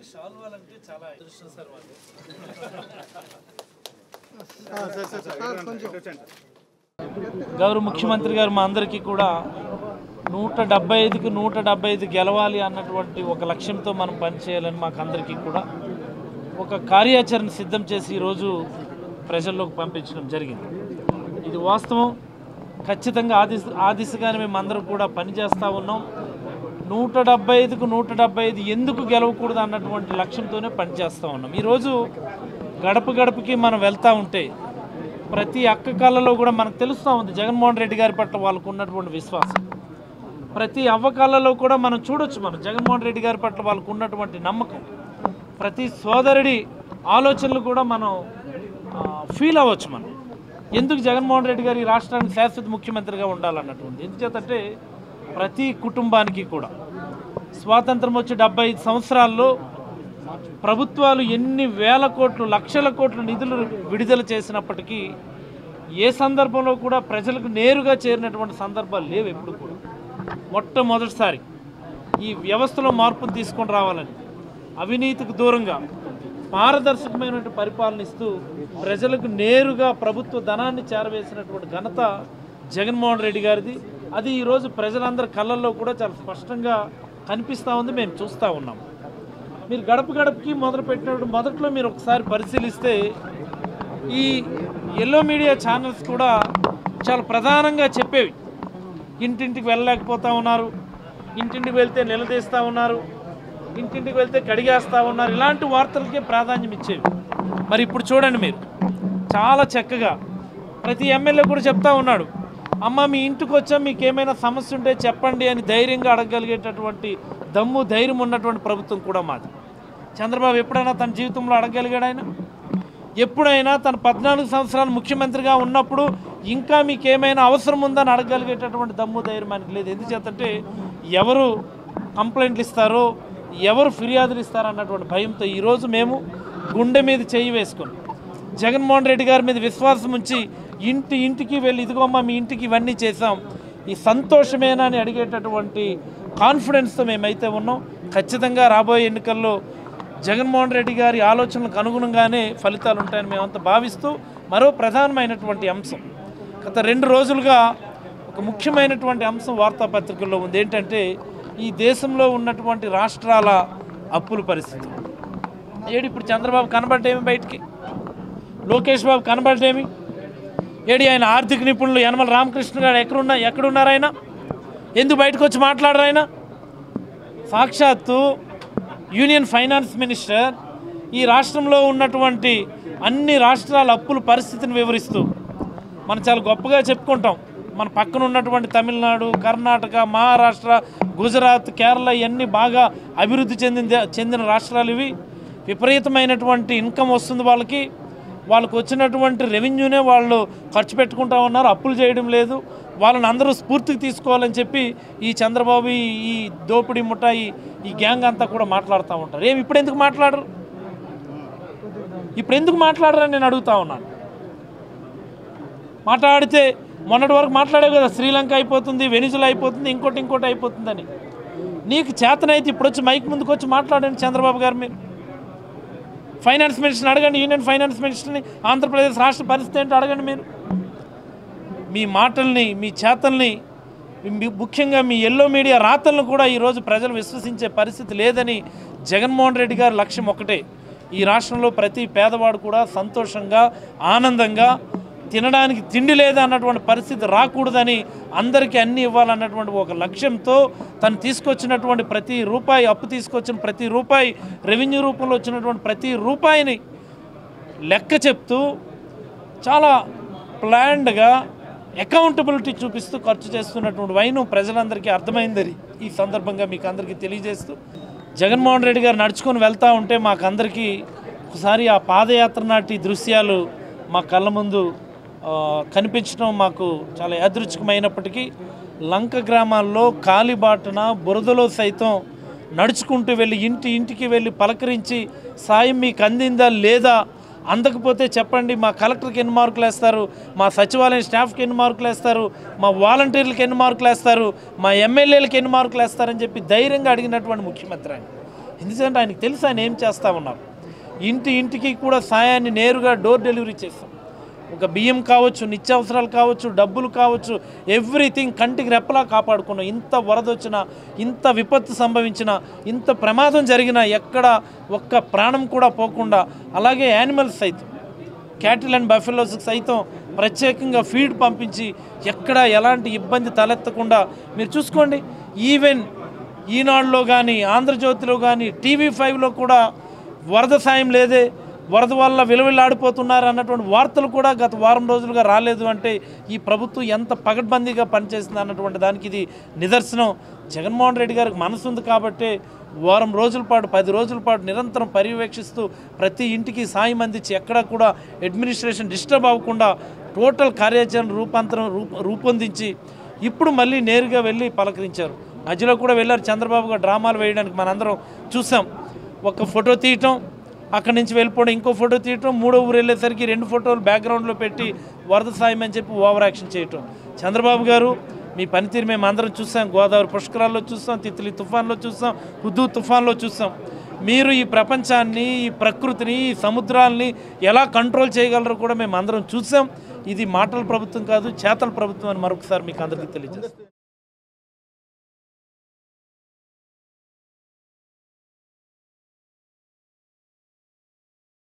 శాల్వాలంటే చాలా అదృష్టం సార్ వాళ్ళు గౌరవ ముఖ్యమంత్రి గారు మా అందరికీ కూడా నూట డెబ్బై ఐదుకి నూట డెబ్బై ఐదు గెలవాలి అన్నటువంటి ఒక లక్ష్యంతో మనం పనిచేయాలని మాకు అందరికీ కూడా ఒక కార్యాచరణ సిద్ధం చేసి ఈరోజు ప్రజల్లోకి పంపించడం జరిగింది ఇది వాస్తవం ఖచ్చితంగా ఆ దిశ ఆ దిశగానే మేము అందరం కూడా పనిచేస్తూ ఉన్నాం నూట డెబ్బై ఐదుకు నూట డెబ్బై ఐదు ఎందుకు గెలవకూడదు అన్నటువంటి లక్ష్యంతోనే పనిచేస్తూ ఉన్నాం ఈరోజు గడప గడపకి మనం వెళ్తూ ఉంటే ప్రతి అక్క కళ్ళలో కూడా మనకు తెలుస్తూ ఉంది జగన్మోహన్ రెడ్డి గారి పట్ల వాళ్ళకు ఉన్నటువంటి విశ్వాసం ప్రతి అవ్వ కళ్ళలో కూడా మనం చూడొచ్చు మనం జగన్మోహన్ రెడ్డి గారి పట్ల వాళ్ళకు ఉన్నటువంటి నమ్మకం ప్రతి సోదరుడి ఆలోచనలు కూడా మనం ఫీల్ అవ్వచ్చు మనం ఎందుకు జగన్మోహన్ రెడ్డి గారు ఈ రాష్ట్రానికి శాశ్వత ముఖ్యమంత్రిగా ఉండాలన్నటువంటి ఎందుచేతంటే ప్రతి కుటుంబానికి కూడా స్వాతంత్రం వచ్చి డెబ్బై ఐదు సంవత్సరాల్లో ప్రభుత్వాలు ఎన్ని వేల కోట్లు లక్షల కోట్ల నిధులు విడుదల చేసినప్పటికీ ఏ సందర్భంలో కూడా ప్రజలకు నేరుగా చేరినటువంటి సందర్భాలు లేవు ఎప్పుడు కూడా మొట్టమొదటిసారి ఈ వ్యవస్థలో మార్పును తీసుకొని రావాలని అవినీతికి దూరంగా పారదర్శకమైనటువంటి పరిపాలన ఇస్తూ ప్రజలకు నేరుగా ప్రభుత్వ ధనాన్ని చేరవేసినటువంటి ఘనత జగన్మోహన్ రెడ్డి గారిది అది ఈరోజు ప్రజలందరి కళ్ళల్లో కూడా చాలా స్పష్టంగా కనిపిస్తూ ఉంది మేము చూస్తూ ఉన్నాం మీరు గడప గడపకి మొదలు పెట్టినప్పుడు మొదట్లో మీరు ఒకసారి పరిశీలిస్తే ఈ ఎల్లో మీడియా ఛానల్స్ కూడా చాలా ప్రధానంగా చెప్పేవి ఇంటింటికి వెళ్ళలేకపోతా ఉన్నారు ఇంటింటికి వెళ్తే నిలదీస్తూ ఉన్నారు ఇంటింటికి వెళ్తే కడిగేస్తూ ఉన్నారు ఇలాంటి వార్తలకే ప్రాధాన్యం ఇచ్చేవి మరి ఇప్పుడు చూడండి మీరు చాలా చక్కగా ప్రతి ఎమ్మెల్యే కూడా చెప్తా ఉన్నాడు అమ్మ మీ ఇంటికి వచ్చా మీకు ఏమైనా సమస్య ఉంటే చెప్పండి అని ధైర్యంగా అడగగలిగేటటువంటి దమ్ము ధైర్యం ఉన్నటువంటి ప్రభుత్వం కూడా మాది చంద్రబాబు ఎప్పుడైనా తన జీవితంలో అడగగలిగాడు ఆయన ఎప్పుడైనా తన పద్నాలుగు సంవత్సరాలు ముఖ్యమంత్రిగా ఉన్నప్పుడు ఇంకా మీకు ఏమైనా అవసరం ఉందని అడగగలిగేటటువంటి దమ్ము ధైర్యం ఆయనకి లేదు ఎందుచేతంటే ఎవరు కంప్లైంట్లు ఇస్తారో ఎవరు ఫిర్యాదులు ఇస్తారో అన్నటువంటి భయంతో ఈరోజు మేము గుండె మీద చేయి వేసుకుని జగన్మోహన్ రెడ్డి గారి మీద విశ్వాసం ఉంచి ఇంటి ఇంటికి వెళ్ళి ఇదిగోమ్మా మీ ఇంటికి ఇవన్నీ చేసాం ఈ సంతోషమేనా అని అడిగేటటువంటి కాన్ఫిడెన్స్తో మేమైతే ఉన్నాం ఖచ్చితంగా రాబోయే ఎన్నికల్లో జగన్మోహన్ రెడ్డి గారి ఆలోచనలకు అనుగుణంగానే ఫలితాలు ఉంటాయని మేమంతా భావిస్తూ మరో ప్రధానమైనటువంటి అంశం గత రెండు రోజులుగా ఒక ముఖ్యమైనటువంటి అంశం వార్తాపత్రికల్లో ఉంది ఏంటంటే ఈ దేశంలో ఉన్నటువంటి రాష్ట్రాల అప్పుల పరిస్థితి ఏడు ఇప్పుడు చంద్రబాబు కనబడ్డేమి బయటికి లోకేష్ బాబు కనబడ్డేమి ఏడి ఆయన ఆర్థిక నిపుణులు యనమల రామకృష్ణ గారు ఎక్కడున్నా ఎక్కడున్నారు ఆయన ఎందుకు బయటకు వచ్చి మాట్లాడరు ఆయన సాక్షాత్తు యూనియన్ ఫైనాన్స్ మినిస్టర్ ఈ రాష్ట్రంలో ఉన్నటువంటి అన్ని రాష్ట్రాల అప్పుల పరిస్థితిని వివరిస్తూ మనం చాలా గొప్పగా చెప్పుకుంటాం మన పక్కన ఉన్నటువంటి తమిళనాడు కర్ణాటక మహారాష్ట్ర గుజరాత్ కేరళ ఇవన్నీ బాగా అభివృద్ధి చెందిన చెందిన రాష్ట్రాలు ఇవి విపరీతమైనటువంటి ఇన్కమ్ వస్తుంది వాళ్ళకి వాళ్ళకు వచ్చినటువంటి రెవెన్యూనే వాళ్ళు ఖర్చు పెట్టుకుంటా ఉన్నారు అప్పులు చేయడం లేదు వాళ్ళని అందరూ స్ఫూర్తికి తీసుకోవాలని చెప్పి ఈ చంద్రబాబు ఈ- ఈ దోపిడీ ముఠాయి ఈ గ్యాంగ్ అంతా కూడా మాట్లాడుతూ ఉంటారు ఏమి ఇప్పుడు ఎందుకు మాట్లాడరు ఇప్పుడు ఎందుకు మాట్లాడరని నేను అడుగుతా ఉన్నాను మాట్లాడితే మొన్నటి వరకు మాట్లాడావు కదా శ్రీలంక అయిపోతుంది వెనిజులా అయిపోతుంది ఇంకోటి ఇంకోటి అయిపోతుందని నీకు చేతనైతే ఇప్పుడు వచ్చి మైక్ ముందుకు వచ్చి మాట్లాడండి చంద్రబాబు గారు మీరు ఫైనాన్స్ మినిస్టర్ని అడగండి యూనియన్ ఫైనాన్స్ మినిస్టర్ని ఆంధ్రప్రదేశ్ రాష్ట్ర పరిస్థితి ఏంటో అడగండి మీరు మీ మాటల్ని మీ చేతల్ని మీ- ముఖ్యంగా మీ ఎల్లో మీడియా రాతలను కూడా ఈరోజు ప్రజలు విశ్వసించే పరిస్థితి లేదని జగన్మోహన్ రెడ్డి గారి లక్ష్యం ఒకటే ఈ రాష్ట్రంలో ప్రతి పేదవాడు కూడా సంతోషంగా ఆనందంగా తినడానికి తిండి లేదా అన్నటువంటి పరిస్థితి రాకూడదని అందరికీ అన్ని ఇవ్వాలన్నటువంటి ఒక లక్ష్యంతో తను తీసుకొచ్చినటువంటి ప్రతి రూపాయి అప్పు తీసుకొచ్చిన ప్రతి రూపాయి రెవెన్యూ రూపంలో వచ్చినటువంటి ప్రతి రూపాయిని లెక్క చెప్తూ చాలా ప్లాన్డ్గా అకౌంటబిలిటీ చూపిస్తూ ఖర్చు చేస్తున్నటువంటి వైను ప్రజలందరికీ అర్థమైందని ఈ సందర్భంగా మీకు అందరికీ తెలియజేస్తూ జగన్మోహన్ రెడ్డి గారు నడుచుకొని వెళ్తూ ఉంటే మాకు అందరికీ ఒకసారి ఆ పాదయాత్ర నాటి దృశ్యాలు మా కళ్ళ ముందు ఆ, కనిపించడం మాకు చాలా యాదృచ్ఛికమైనప్పటికీ లంక గ్రామాల్లో కాలిబాటన బురదలో సైతం నడుచుకుంటూ వెళ్ళి ఇంటి ఇంటికి వెళ్ళి పలకరించి సాయం మీకు అందిందా లేదా అందకపోతే చెప్పండి మా కలెక్టర్కి ఎన్ని మార్కులు వేస్తారు మా సచివాలయం స్టాఫ్కి ఎన్ని మార్కులు వేస్తారు మా వాలంటీర్లకు ఎన్ని మార్కులు వేస్తారు మా ఎమ్మెల్యేలకు ఎన్ని మార్కులు వేస్తారని చెప్పి ధైర్యంగా అడిగినటువంటి ముఖ్యమంత్రి ఆయన ఎందుకంటే ఆయనకు తెలుసు ఆయన ఏం చేస్తా ఉన్నారు ఇంటి ఇంటికి కూడా సాయాన్ని నేరుగా డోర్ డెలివరీ చేస్తాం ఒక బియ్యం కావచ్చు నిత్యావసరాలు కావచ్చు డబ్బులు కావచ్చు ఎవ్రీథింగ్ కంటికి రెప్పలా కాపాడుకున్నాం ఇంత వరద వచ్చినా ఇంత విపత్తు సంభవించిన ఇంత ప్రమాదం జరిగినా ఎక్కడ ఒక్క ప్రాణం కూడా పోకుండా అలాగే యానిమల్స్ సైతం క్యాటిల్ అండ్ బఫెలోస్ సైతం ప్రత్యేకంగా ఫీడ్ పంపించి ఎక్కడ ఎలాంటి ఇబ్బంది తలెత్తకుండా మీరు చూసుకోండి ఈవెన్ ఈనాడులో కానీ ఆంధ్రజ్యోతిలో కానీ టీవీ ఫైవ్లో కూడా వరద సాయం లేదే వరద వల్ల విలువలాడిపోతున్నారు అన్నటువంటి వార్తలు కూడా గత వారం రోజులుగా రాలేదు అంటే ఈ ప్రభుత్వం ఎంత పగడ్బందీగా పనిచేస్తుంది అన్నటువంటి దానికి ఇది నిదర్శనం జగన్మోహన్ రెడ్డి గారికి మనసు ఉంది కాబట్టి వారం రోజుల పాటు పది రోజుల పాటు నిరంతరం పర్యవేక్షిస్తూ ప్రతి ఇంటికి సాయం అందించి ఎక్కడా కూడా అడ్మినిస్ట్రేషన్ డిస్టర్బ్ అవ్వకుండా టోటల్ కార్యాచరణ రూపాంతరం రూప రూపొందించి ఇప్పుడు మళ్ళీ నేరుగా వెళ్ళి పలకరించారు మధ్యలో కూడా వెళ్ళారు చంద్రబాబు గారు డ్రామాలు వేయడానికి మనందరం చూసాం ఒక ఫోటో తీయటం అక్కడి నుంచి వెళ్ళిపోవడం ఇంకో ఫోటో తీయటం మూడో ఊరు వెళ్ళేసరికి రెండు ఫోటోలు బ్యాక్గ్రౌండ్లో పెట్టి వరద సాయం అని చెప్పి ఓవర్ యాక్షన్ చేయటం చంద్రబాబు గారు మీ పనితీరు మేము అందరం చూసాం గోదావరి పుష్కరాల్లో చూసాం తిత్లీ తుఫాన్లో చూసాం హుద్దు తుఫాన్లో చూసాం మీరు ఈ ప్రపంచాన్ని ఈ ప్రకృతిని ఈ సముద్రాల్ని ఎలా కంట్రోల్ చేయగలరో కూడా మేము అందరం చూసాం ఇది మాటల ప్రభుత్వం కాదు చేతల ప్రభుత్వం అని మరొకసారి మీకు అందరికీ తెలియజేస్తాం